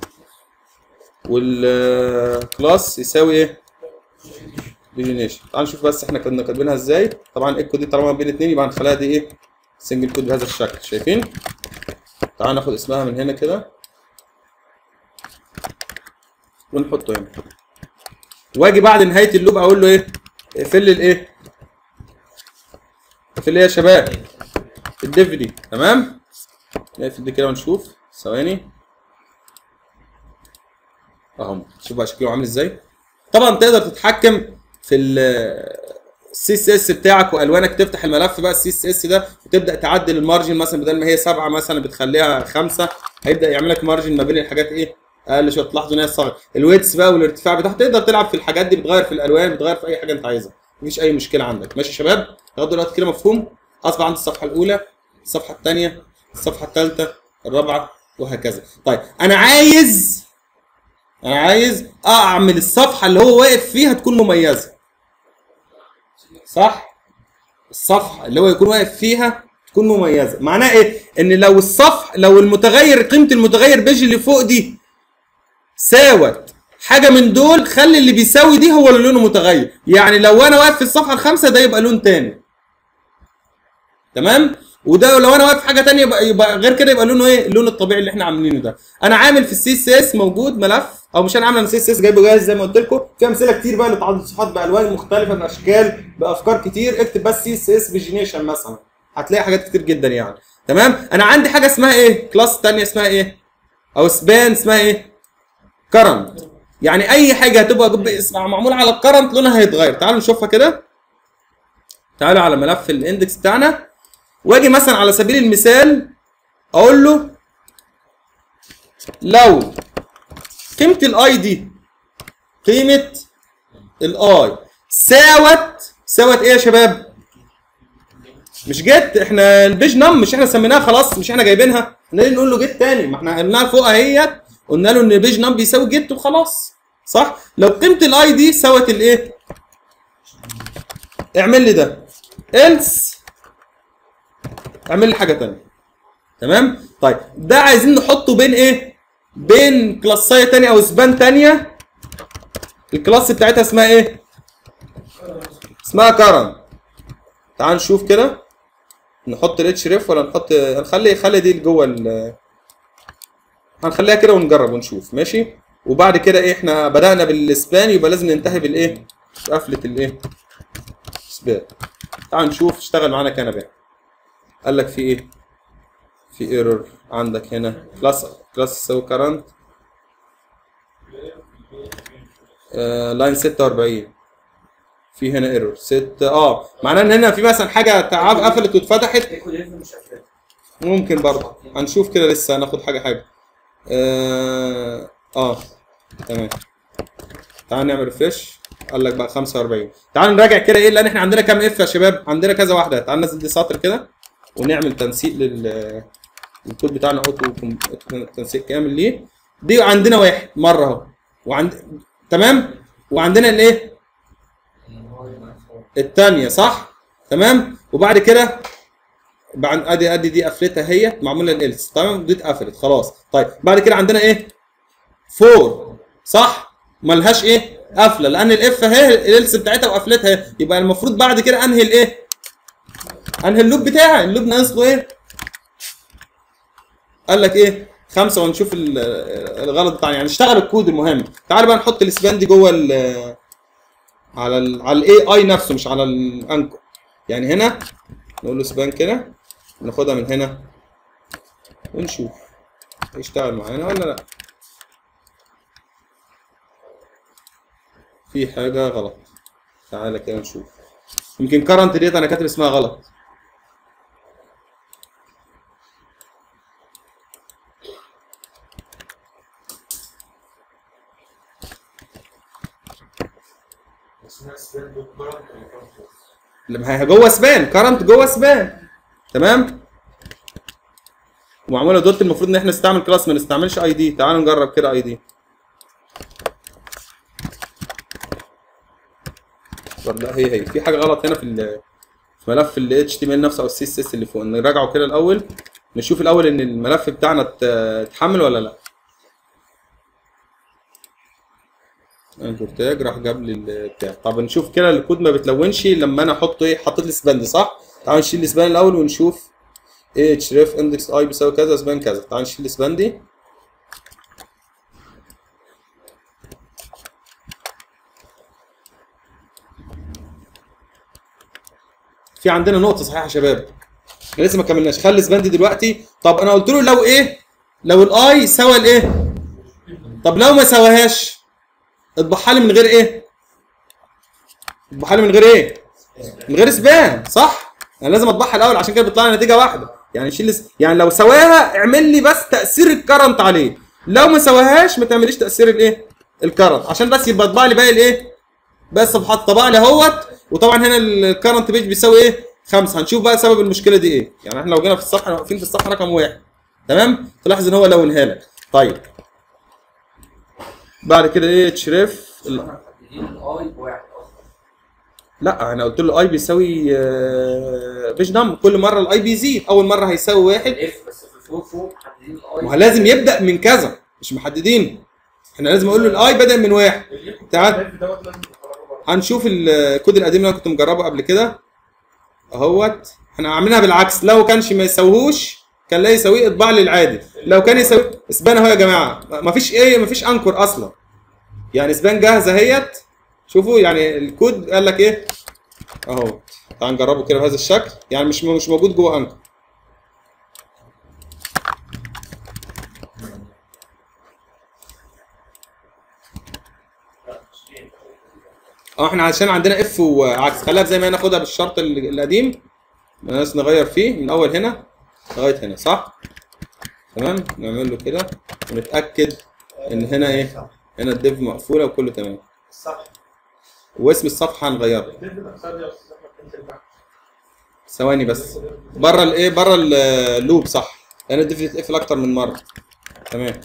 والكلاس يساوي ايه بيجينيشن تعال نشوف بس احنا كنا كاتبينها ازاي طبعا ايكو دي طالما بين اتنين يبقى هنخليها دي ايه سنجل كود بهذا الشكل شايفين تعال ناخد اسمها من هنا كده ونحطه هنا واجي بعد نهايه اللوب اقول له ايه اقفل لي الايه اقفل لي يا شباب الديف دي تمام نقفل دي كده ونشوف ثواني اهو شوف بقى شكله عامل ازاي طبعا تقدر تتحكم في السي اس اس بتاعك والوانك تفتح الملف بقى السي اس اس ده وتبدا تعدل المارجن مثلا بدل ما هي سبعه مثلا بتخليها خمسه هيبدا يعمل لك مارجن ما بين الحاجات ايه اقل شويه تلاحظوا ان هي صغيره الويتس بقى والارتفاع بتاعها تقدر تلعب في الحاجات دي بتغير في الالوان بتغير في اي حاجه انت عايزها مفيش اي مشكله عندك ماشي يا شباب لغايه دلوقتي كده مفهوم اصبح عندي الصفحه الاولى الصفحه الثانيه الصفحه الثالثه الرابعه وهكذا طيب انا عايز انا عايز اعمل الصفحه اللي هو واقف فيها تكون مميزه صح الصفحه اللي هو يكون واقف فيها تكون مميزه معناه ايه ان لو الصفح لو المتغير قيمه المتغير بيج اللي فوق دي ساوت حاجه من دول خلي اللي بيساوي دي هو اللي لونه متغير يعني لو انا واقف في الصفحه الخامسه ده يبقى لون تاني تمام وده لو انا واقف في حاجه تانية يبقى, يبقى غير كده يبقى لونه ايه اللون الطبيعي اللي احنا عاملينه ده انا عامل في السي اس اس موجود ملف او مش انا عامل سي اس اس جايبه جاهز زي ما قلت لكم في امثله كتير بقى لتعدد الصفحات بالوان مختلفه باشكال بافكار كتير اكتب بس سي اس اس بيجينيشن مثلا هتلاقي حاجات كتير جدا يعني تمام انا عندي حاجه اسمها ايه كلاس تانية اسمها ايه او سبان اسمها ايه كرنت يعني اي حاجه هتبقى جب- اسمها معموله على الكرنت لونها هيتغير تعالوا نشوفها كده تعالوا على ملف الاندكس بتاعنا واجي مثلا على سبيل المثال اقول له لو قيمه الاي دي قيمه الاي ساوت ساوت ايه يا شباب مش جيت احنا البيج نم مش احنا سميناها خلاص مش احنا جايبينها احنا ليه نقول له جيت تاني ما احنا قلناها فوق اهيت قلنا له ان بيج نم بيساوي جيت وخلاص صح لو قيمه الاي دي ساوت الايه اعمل لي ده else اعمل لي حاجه تانية تمام طيب ده عايزين نحطه بين ايه بين كلاسايه تانية او سبان تانية الكلاس بتاعتها اسمها ايه اسمها كارن تعال نشوف كده نحط الاتش ريف ولا نحط هنخلي خلي دي جوه ال هنخليها كده ونجرب ونشوف ماشي وبعد كده ايه احنا بدأنا بالسبان يبقى لازم ننتهي بالايه بقفله الايه سبان تعال نشوف اشتغل معانا كنبه قال لك في ايه في ايرور عندك هنا كلاس كلاس يساوي كرنت لاين 46 في هنا ايرور 6 اه معناه ان هنا في مثلا حاجه تعب قفلت واتفتحت
ايكو ديف مش قافل
ممكن برضه هنشوف كده لسه هناخد حاجه حاجه اه, آه. تمام تعال نعمل ريفريش قال لك بقى 45 تعال نراجع كده ايه لان احنا عندنا كام اف يا شباب عندنا كذا واحده تعال ننزل دي سطر كده ونعمل تنسيق لل الكود بتاعنا اوتو أوتو تنسيق كامل ليه دي عندنا واحد مره اهو وعند تمام وعندنا الايه الثانيه صح تمام وبعد كده بعد ادي ادي دي قفلتها هي معموله الالس تمام دي اتقفلت خلاص طيب بعد كده عندنا ايه 4 صح ملهاش ايه قفله لان الاف اهي الالس بتاعتها وقفلتها اهي يبقى المفروض بعد كده انهي الايه انهي اللوب بتاعي اللوب ناقص له ايه قال لك ايه خمسه ونشوف ال- الغلط بتاعنا يعني اشتغل الكود المهم تعال بقى نحط الاسبان دي جوه ال على ال على الاي اي نفسه مش على الانكر يعني هنا نقول له سبان كده ناخدها من هنا ونشوف يشتغل معانا ولا لا في حاجة غلط تعالى كده نشوف يمكن كرنت ديت انا كاتب اسمها غلط
اسمها سبين دوت كارنت ولا كارنت
لما هي جوه سبان كرنت جوه سبان تمام ومعموله دوت المفروض ان احنا نستعمل كلاس ما نستعملش اي دي تعالوا نجرب كده اي دي لا هي هي في حاجه غلط هنا في ال- في ملف ال اتش تي ام ال نفسه او السي اس اس اللي فوق نراجعه كده الاول نشوف الاول ان الملف بتاعنا ات- اتحمل ولا لا انكر تاج راح جاب لي البتاع طب نشوف كده الكود ما بتلونش لما انا احط ايه حطيت لي سبان دي صح تعال نشيل السبان الاول ونشوف اتش ريف اندكس اي بيساوي كذا سبان كذا تعال نشيل السبان دي في عندنا نقطة صحيحة يا شباب احنا لسه ما كملناش خلي سبان دي دلوقتي طب انا قلت له لو ايه لو الاي سوى الايه طب لو ما سواهاش اطبعها لي من غير ايه اطبعها لي من غير ايه من غير سبان صح انا لازم اطبعها الاول عشان كده بيطلع لي نتيجه واحده يعني شيل الس- يعني لو سواها اعمل لي بس تاثير الكرنت عليه لو ما سواهاش ما تعمليش تاثير الايه الكرنت عشان بس يبقى طبع لي باقي الايه بس صفحات طبع لي اهوت وطبعا هنا الكرنت بيج بيساوي ايه خمسة هنشوف بقى سبب المشكله دي ايه يعني احنا لو جينا في الصفحه واقفين في الصفحه رقم واحد تمام تلاحظ ان هو لونها لك طيب بعد كده ايه تشريف ال-
محددين الاي بواحد اصلا
لا انا قلت له اي بيساوي آه، بيج نم كل مره الاي بيزيد اول مره هيساوي واحد
الاف بس في فوق فوق محددين الاي
ما هو لازم يبدا من كذا مش محددين احنا لازم اقول له الاي بدا من واحد تعال.
الإف دوت لازم تخرجه بره
هنشوف الكود القديم اللي انا كنت مجربه قبل كده اهوت احنا عاملينها بالعكس لو كانش ما يساويهوش كان لا يساويه اطبع لي العادي لو كان يساوي اسبان اهو يا جماعه ما فيش ايه ما فيش انكر اصلا يعني اسبان جاهزه اهيت شوفوا يعني الكود قال لك ايه اهو تعال نجربه كده بهذا الشكل يعني مش مش موجود جوه انكر اه احنا عشان عندنا اف وعكس خليها زي ما هي ناخدها بالشرط ال- القديم بس نغير فيه من اول هنا لغايه هنا صح تمام نعمل له كده ونتاكد ان هنا ايه هنا الديف مقفوله وكله تمام
صح
واسم الصفحه هنغيره
الديف الأقصار دي يا أستاذ أحمد تنزل تحت.
ثواني بس بره الايه بره اللوب صح لان الديف يتقفل اكتر من مره تمام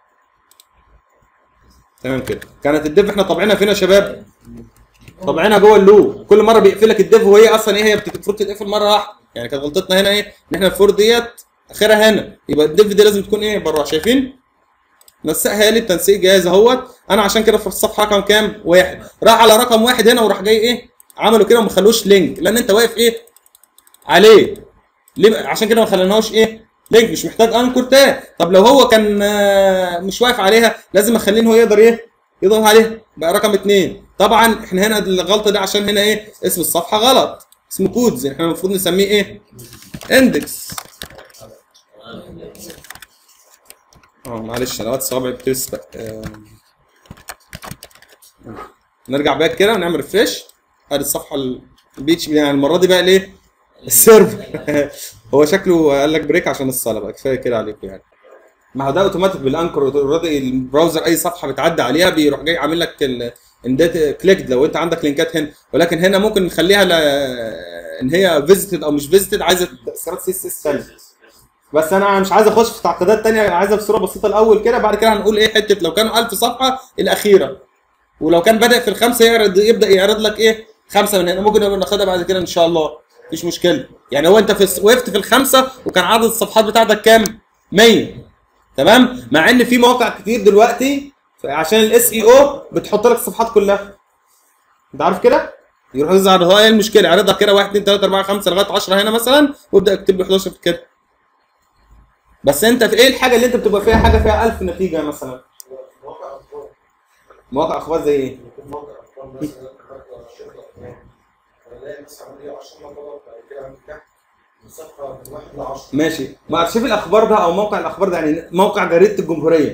تمام كده كانت الديف احنا طابعينها فين يا شباب طابعينها جوه اللوب كل مره بيقفلك الديف وهي اصلا ايه هي بت- المفروض تتقفل مره واحده يعني كانت غلطتنا هنا ايه ان احنا الفور ديت اخرها هنا يبقى الديف دي لازم تكون ايه بره شايفين نسقها لي التنسيق جاهز اهوت انا عشان كده في الصفحه رقم كام واحد راح على رقم واحد هنا وراح جاي ايه عملوا كده وما خلوش لينك لان انت واقف ايه عليه ليه عشان كده ما خليناهوش ايه لينك مش محتاج انكر تاني طب لو هو كان آه، مش واقف عليها لازم اخليه إن هو يقدر ايه يضغط عليها بقى رقم اتنين طبعا احنا هنا الغلطه دي عشان هنا ايه اسم الصفحه غلط اسمه كودز احنا المفروض نسميه ايه اندكس اه معلش انا وقت صوابعي بتسبق آه. نرجع باك كده ونعمل ريفريش ادي الصفحه البيتش يعني المره دي بقى ليه السيرفر هو شكله قال لك بريك عشان الصلاه بقى كفايه كده عليكم يعني ما هو ده اوتوماتيك بالانكر اوريدي البراوزر اي صفحه بتعدي عليها بيروح جاي عامل لك اندات كليكد لو انت عندك لينكات هنا ولكن هنا ممكن نخليها ل... ان هي فيزيتد او مش فيزيتد عايزه تاثيرات سي اس اس ثانيه بس انا مش عايز اخش في تعقيدات تانية عايزها بصوره بسيطه الاول كده بعد كده هنقول ايه حته لو كانوا 1000 صفحه الاخيره ولو كان بادئ في الخمسه يعرض يبدا يعرض لك ايه خمسه من هنا ممكن نبقى ناخدها بعد كده ان شاء الله مفيش مشكله يعني هو انت في وقفت في الخمسه وكان عدد الصفحات بتاعتك كام 100 تمام مع ان في مواقع كتير دلوقتي عشان الاس اي او بتحط لك الصفحات كلها انت عارف كده يروح يظهر هو ايه المشكله يعرضها كده 1 2 3 4 5 لغايه 10 هنا مثلا وابدا اكتب له 11 كده بس انت في ايه الحاجه اللي انت بتبقى فيها حاجه فيها 1000 نتيجه مثلا
موقع اخبار
مواقع اخبار زي ايه
يكون موقع اخبار مثلا كتبت شركه فلان فلاقي مثلا عمل ايه 10 نقطات بعد كده عمل تحت من صفحه من 1 ل 10
ماشي ما ارشيف الاخبار ده او موقع الاخبار ده يعني موقع جريده الجمهوريه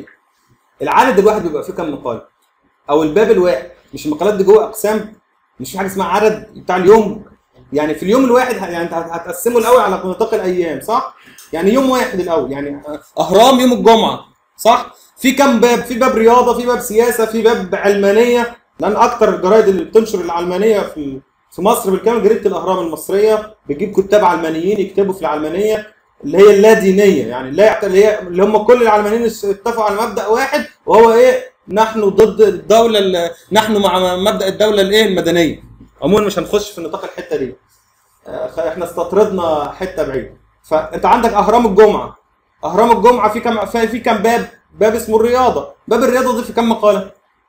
العدد الواحد بيبقى فيه كام مقال او الباب الواحد مش المقالات دي جوه اقسام مش في حاجه اسمها عدد بتاع اليوم يعني في اليوم الواحد ه- يعني انت هت- هتقسمه الاول على نطاق الايام صح يعني يوم واحد الاول يعني اهرام يوم الجمعه صح في كام باب في باب رياضه في باب سياسه في باب علمانيه لان اكتر الجرايد اللي بتنشر العلمانيه في في مصر بالكامل جريده الاهرام المصريه بتجيب كتاب علمانيين يكتبوا في العلمانيه اللي هي اللادينيه يعني لا يعت- اللي هي اللي هم كل العلمانيين اتفقوا على مبدا واحد وهو ايه نحن ضد الدوله ال- نحن مع مبدا الدوله الايه المدنيه عموما مش هنخش في نطاق الحته دي آه، خ- احنا استطردنا حته بعيده فانت عندك اهرام الجمعه اهرام الجمعه في كم في في كم باب باب اسمه الرياضه باب الرياضه دي في كم مقاله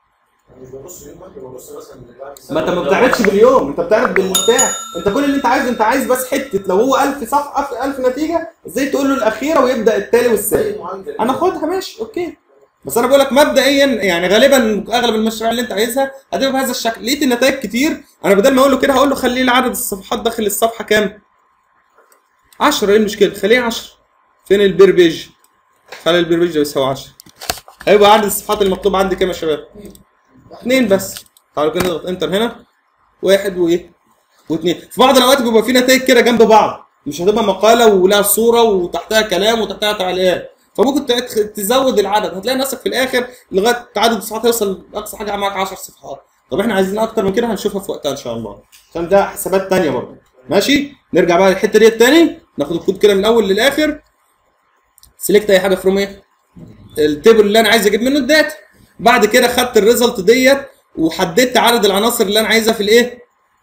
أنا مش ببص يوم واحد ببص مثلا من بعد
ما انت ما بتعرضش باليوم انت بتعرض بالبتاع انت كل اللي انت عايزه انت عايز بس حته لو هو 1000 صفحه 1000 نتيجه ازاي تقول له الاخيره ويبدا التالي والسابق
زي معالجه
انا خدها ماشي اوكي بس انا بقول لك مبدئيا يعني غالبا اغلب المشاريع اللي انت عايزها هتبقى بهذا الشكل لقيت النتائج كتير انا بدل ما اقول له كده هقول له خلي لي عدد الصفحات داخل الصفحه كام 10 ايه المشكله خليه 10 فين البير بيج خلي البير بيج ده يساوي 10 هيبقى عدد الصفحات المطلوب عندي كام يا شباب اثنين بس تعالوا كده نضغط انتر هنا واحد وايه واثنين في بعض الاوقات بيبقى في نتائج كده جنب بعض مش هتبقى مقاله ولها صوره وتحتها كلام وتحتها تعليقات فممكن تدخ- تزود العدد هتلاقي نفسك في الاخر لغايه عدد الصفحات هيوصل اقصى حاجه معاك 10 صفحات طب احنا عايزين اكتر من كده هنشوفها في وقتها ان شاء الله عشان ده حسابات تانية برضه ماشي نرجع بقى للحته ديت تاني ناخد الكود كده من الاول للاخر سيلكت اي حاجه فروم ايه التيبل اللي انا عايز اجيب منه الداتا بعد كده خدت الريزلت ديت وحددت عدد العناصر اللي انا عايزها في الايه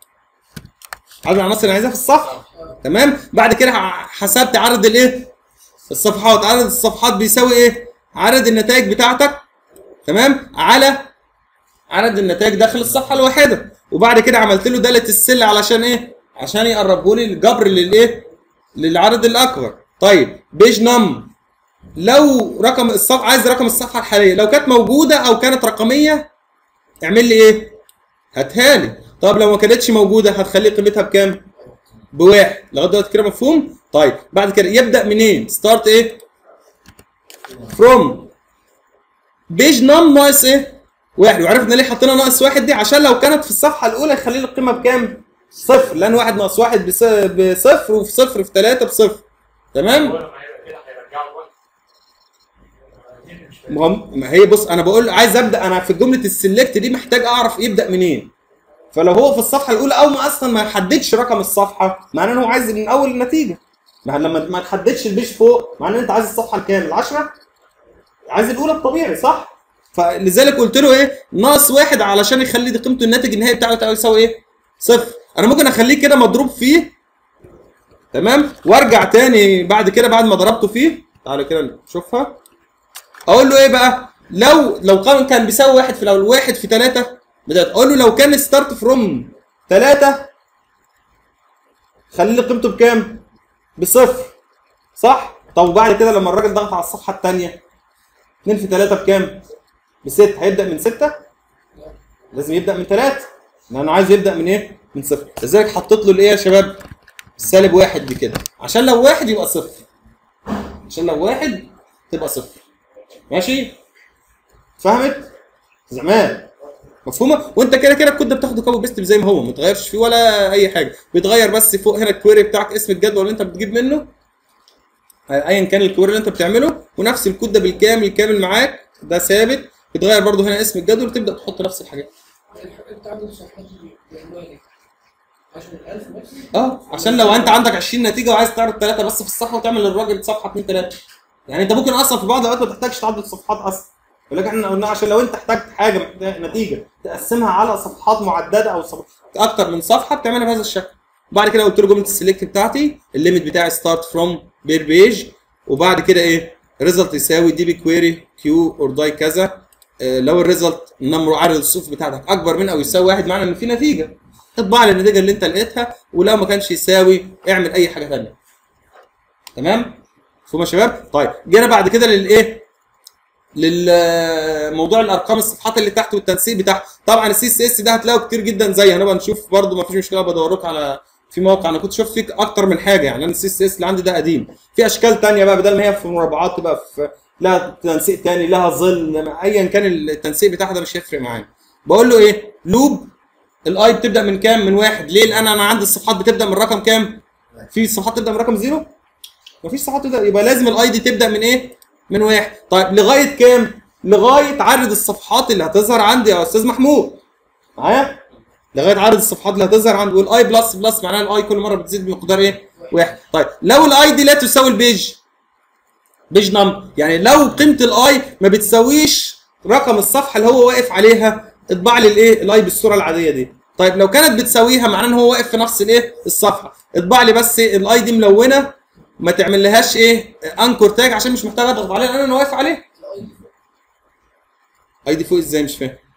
عدد العناصر اللي عايزها في الصفحه تمام بعد كده ح- حسبت عدد الايه الصفحات عدد الصفحات بيساوي ايه عدد النتائج بتاعتك تمام على عدد النتائج داخل الصفحه الواحده وبعد كده عملت له داله السل علشان ايه عشان يقربه لي الجبر للايه للعدد الاكبر طيب بيج نم لو رقم الصفحه عايز رقم الصفحه الحاليه لو كانت موجوده او كانت رقميه اعمل لي ايه هاتها لي طب لو ما كانتش موجوده هتخلي قيمتها بكام بواحد لغايه دلوقتي كده مفهوم طيب بعد كده يبدا منين ستارت ايه فروم بيج نم ناقص ايه واحد وعرفنا ليه حطينا ناقص واحد دي عشان لو كانت في الصفحه الاولى يخلي لي القيمه بكام صفر لان واحد ناقص واحد بص- بصفر وفي صفر في ثلاثة بصفر تمام
هو لما هيبقى كده هيرجعوا وقت
ما هم- ما هي بص انا بقول عايز ابدا انا في جمله السلكت دي محتاج اعرف يبدا منين فلو هو في الصفحه الاولى او ما اصلا ما حددش رقم الصفحه معناه ان هو عايز من اول النتيجه ما لما ما تحددش البيج فوق معناه ان انت عايز الصفحه الكام العشرة عايز الاولى الطبيعي صح فلذلك قلت له ايه ناقص واحد علشان يخلي دي قيمته الناتج النهائي بتاعه يساوي ايه صفر انا ممكن اخليه كده مضروب فيه تمام وارجع تاني بعد كده بعد ما ضربته فيه تعالى كده نشوفها اقول له ايه بقى لو لو كان كان بيساوي واحد في الاول واحد في ثلاثة بدات اقول له لو كان ستارت فروم ثلاثة خلي لي قيمته بكام؟ بصفر صح؟ طب وبعد كده لما الراجل ضغط على الصفحة الثانية 2 في 3 بكام؟ بستة هيبدأ من ستة؟ لازم يبدأ من ثلاثة لأن أنا عايز يبدأ من إيه؟ من صفر لذلك حطيت له الإيه يا شباب؟ سالب واحد دي كده عشان لو واحد يبقى صفر عشان لو واحد تبقى صفر ماشي؟ فهمت؟ زمان مفهومه وانت كده كده الكود ده بتاخده كوبي بيست زي ما هو ما تغيرش فيه ولا اي حاجه بيتغير بس فوق هنا الكويري بتاعك اسم الجدول اللي انت بتجيب منه ايا كان الكويري اللي انت بتعمله ونفس الكود ده بالكامل كامل معاك ده ثابت بتغير برده هنا اسم الجدول وتبدا تحط نفس الحاجات
الحاجات بتاعت الصفحات دي بيعملوها ليه؟ عشان الألف بس؟
اه عشان لو انت عندك 20 نتيجه وعايز تعرض ثلاثه بس في الصفحه وتعمل للراجل صفحه 2 3 يعني انت ممكن اصلا في بعض الاوقات ما تحتاجش تعدد الصفحات اصلا ولكن احنا قلنا عشان لو انت احتجت حاجه محتاج نتيجه تقسمها على صفحات معدده او صف... اكتر من صفحه بتعملها بهذا الشكل وبعد كده قلت له جمله السلكت بتاعتي الليميت بتاعي ستارت فروم بير بيج وبعد كده ايه ريزلت يساوي دي بي كويري كيو اور داي كذا آه، لو الريزلت نمر عدد الصفوف بتاعتك اكبر من او يساوي واحد معنى ان في نتيجه اطبع لي النتيجه اللي انت لقيتها ولو ما كانش يساوي اعمل اي حاجه ثانيه تمام مفهوم يا شباب طيب جينا بعد كده للايه للموضوع الارقام الصفحات اللي تحت والتنسيق بتاعها طبعا السي اس اس ده هتلاقوا كتير جدا زي هنبقى نشوف برده ما فيش مشكله بدورك على في مواقع انا كنت شفت فيك اكتر من حاجه يعني انا السي اس اس اللي عندي ده قديم في اشكال تانية بقى بدل ما هي في مربعات تبقى في لها تنسيق تاني لها ظل ايا كان التنسيق بتاعها ده مش هيفرق معانا بقول له ايه لوب الاي بتبدا من كام من واحد ليه لان انا عندي الصفحات بتبدا من رقم كام في صفحات تبدا من رقم زيرو مفيش صفحات تبدا يبقى لازم الاي دي تبدا من ايه من واحد طيب لغايه كام لغايه عدد الصفحات اللي هتظهر عندي يا استاذ محمود معايا لغايه عدد الصفحات اللي هتظهر عندي والاي بلس بلس معناها الاي كل مره بتزيد بمقدار ايه واحد طيب لو الاي دي لا تساوي البيج بيج نمبر يعني لو قيمه الاي ما بتساويش رقم الصفحه اللي هو واقف عليها اطبع لي الايه الاي بالصوره العاديه دي طيب لو كانت بتساويها معناه ان هو واقف في نفس الايه الصفحه اطبع لي بس الاي دي ملونه ما تعمل لهاش ايه انكور تاج عشان مش محتاج اضغط عليها لان انا واقف عليها اي دي فوق ازاي مش فاهم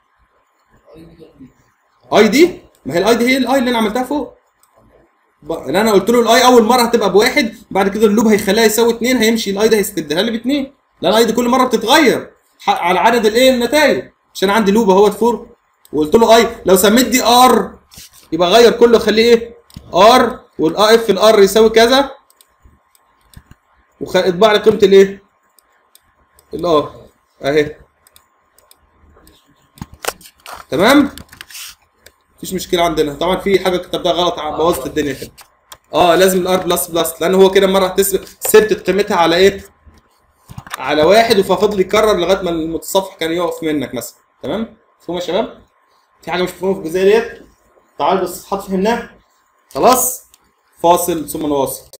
اي دي ما هي الاي دي هي الاي اللي انا عملتها فوق ب- اللي انا قلت له الاي اول مره هتبقى بواحد بعد كده اللوب هيخليها يساوي اتنين هيمشي الاي ده هيستبدلها لي باتنين لان الاي دي كل مره بتتغير ح- على عدد الايه النتائج عشان عندي لوب اهوت فور وقلت له اي لو سميت دي ار يبقى غير كله خليه ايه ار والاي اف الار يساوي كذا واطبع لي قيمه الايه الار اهي تمام مفيش مشكله عندنا طبعا في حاجه كتبتها غلط ع- بوظت الدنيا كده اه لازم الار بلس بلس لان هو كده مره هتثبت ثبتت قيمتها على ايه على واحد ففضل يكرر لغايه ما المتصفح كان يقف منك مثلا تمام مفهوم يا شباب في حاجه مش مفهومه في الجزئيه ديت تعالوا الصفحات فهمناها خلاص فاصل ثم نواصل